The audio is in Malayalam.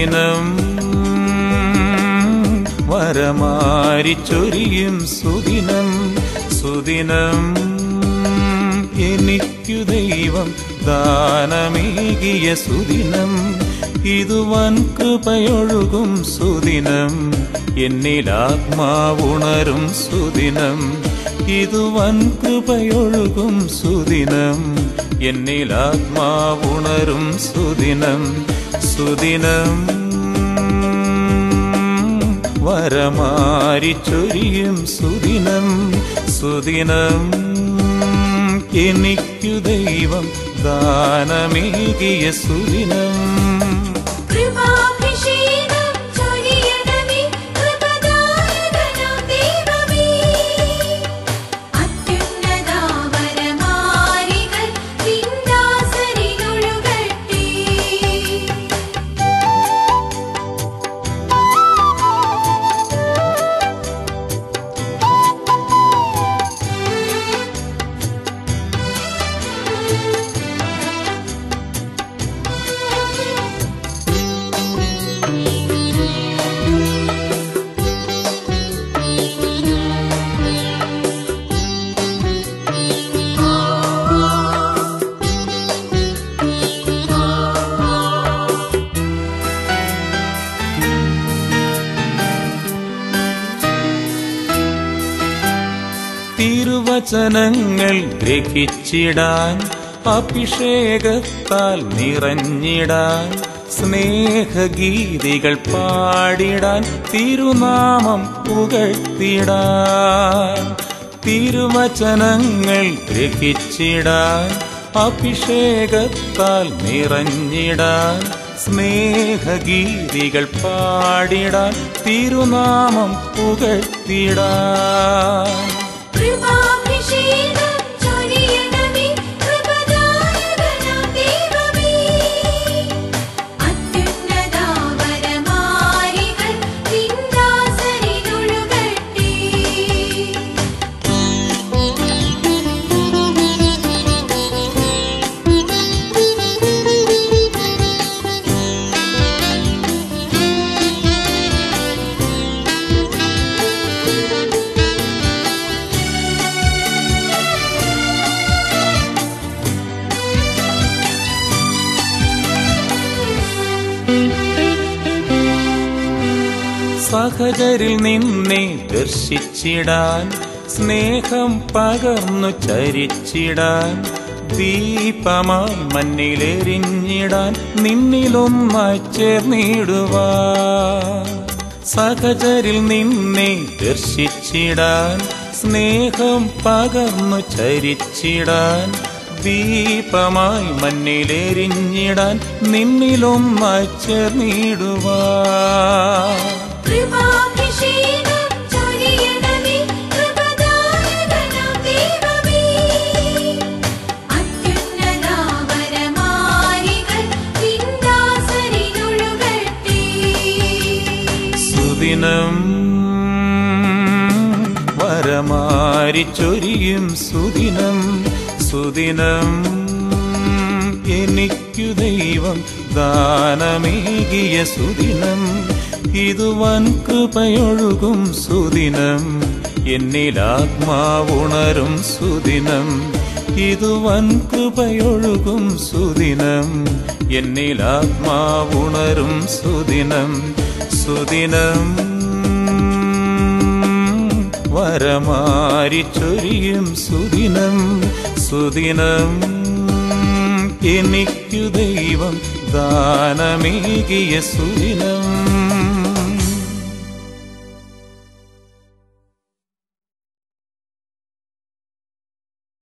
സുദിനം വരമാരിച്ചൊരിയും സുദിനം സുദിനം എനിക്കു ദൈവം ദാനമേകിയ സുദിനം ഇതു വൻ കൃപയൊഴുകും സുദിനം എന്നിലാത്മാവുണരും സുദിനം ഇതു വൻ കൃപയൊഴുകും സുദിനം എന്നിലാത്മാവുണരും സുദിനം സുദിനം വരമാരിച്ചൊരിയും സുദിനം സുദിനം എനിക്കു ദൈവം ദാനമേകിയ സുദിനം കൃപാഭിഷേകം ചൊരിയണമേ കൃപദായകനാം ദൈവമേ അത്യുന്നതാവരമാരികൾ വിന്ദാസരിലൊഴുകട്ടെ തിരുവചനങ്ങൾ ഗ്രഹിച്ചിടാൻ അഭിഷേകത്താൽ നിറഞ്ഞിടാൻ സ്നേഹഗീതികൾ പാടിടാൻ തിരുനാമം പുകഴ്ത്തിടാൻ തിരുവചനങ്ങൾ ഗ്രഹിച്ചിടാൻ അഭിഷേകത്താൽ നിറഞ്ഞിടാൻ സ്നേഹഗീതികൾ പാടിടാൻ തിരുനാമം പുകഴ്ത്തിടാൻ കൃപാഭിഷേകം ചൊരിയണമേ കൃപദായകനാം ദൈവമേ അത്യുന്നതാവരമാരികൾ വിന്ദാസരിലൊഴുകട്ടെ സഹചരിൽ നിന്നെ ദർശിച്ചിടാൻ സ്നേഹം പകർന്നു ചരിച്ചിടാൻ ദീപമായി മണ്ണിലെരിഞ്ഞിടാൻ നിന്നിലൊന്നായി ചേർന്നിടുവാൻ സഹചരിൽ നിന്നെ ദർശിച്ചിടാൻ സ്നേഹം പകർന്നു ചരിച്ചിടാൻ ദീപമായി മണ്ണിലെരിഞ്ഞിടാൻ നിന്നിലൊന്നായി ചേർന്നിടുവാൻ കൃപാഭിഷേകം ചൊരിയണമേ കൃപദായകനാം ദൈവമേ അത്യുന്നതാവരമാരികൾ വിന്ദാസരിലൊഴുകട്ടെ സുദിനം വരമാരിച്ചൊരിയും സുദിനം സുദിനം എനിക്കു ദൈവം ദാനമേകിയ സുദിനം ഇതു വൻ കൃപയൊഴുകും സുദിനം എന്നിലാത്മാവുണരും സുദിനം ഇതു വൻ കൃപയൊഴുകും സുദിനം എന്നിലാത്മാവുണരും സുദിനം സുദിനം വരമാരിച്ചൊരിയും സുദിനം സുദിനം എനിക്കു ദൈവം ദാനമേകിയ സുദിനം